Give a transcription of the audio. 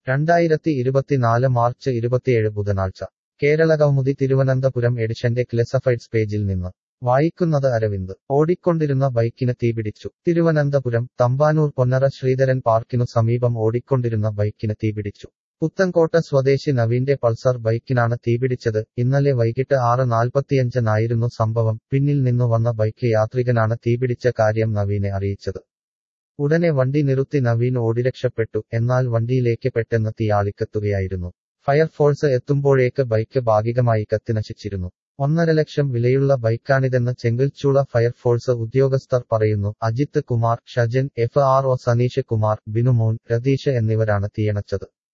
രണ്ടായിരത്തി ഇരുപത്തിനാല് മാർച്ച് ഇരുപത്തിയേഴ് ബുധനാഴ്ച കേരള കൗമുദി തിരുവനന്തപുരം എഡിഷന്റെ ക്ലെസഫൈഡ്സ് പേജിൽ നിന്ന് വായിക്കുന്നത് അരവിന്ദ് ഓടിക്കൊണ്ടിരുന്ന ബൈക്കിന് തീപിടിച്ചു തിരുവനന്തപുരം തമ്പാനൂർ പൊന്നറ ശ്രീധരൻ പാർക്കിനു സമീപം ഓടിക്കൊണ്ടിരുന്ന ബൈക്കിന് തീപിടിച്ചു പുത്തൻകോട്ട സ്വദേശി നവീന്റെ പൾസർ ബൈക്കിനാണ് തീപിടിച്ചത് ഇന്നലെ വൈകിട്ട് ആറ് നാൽപ്പത്തിയഞ്ചിനായിരുന്നു സംഭവം പിന്നിൽ നിന്നു വന്ന ബൈക്ക് യാത്രികനാണ് തീപിടിച്ച കാര്യം നവീനെ അറിയിച്ചത് ഉടനെ വണ്ടി നിർത്തി നവീൻ ഓടിരക്ഷപ്പെട്ടു എന്നാൽ വണ്ടിയിലേക്ക് പെട്ടെന്ന് തീയാളിക്കെത്തുകയായിരുന്നു ഫയർഫോഴ്സ് എത്തുമ്പോഴേക്ക് ബൈക്ക് ഭാഗികമായി കത്തിനശിച്ചിരുന്നു ഒന്നര ലക്ഷം വിലയുള്ള ബൈക്കാണിതെന്ന് ചെങ്കിൽച്ചൂള ഫയർഫോഴ്സ് ഉദ്യോഗസ്ഥർ പറയുന്നു Ajith Kumar Shajan F R O Saneesh Kumar Binumon Ratheesh എന്നിവരാണ് തീയണച്ചത്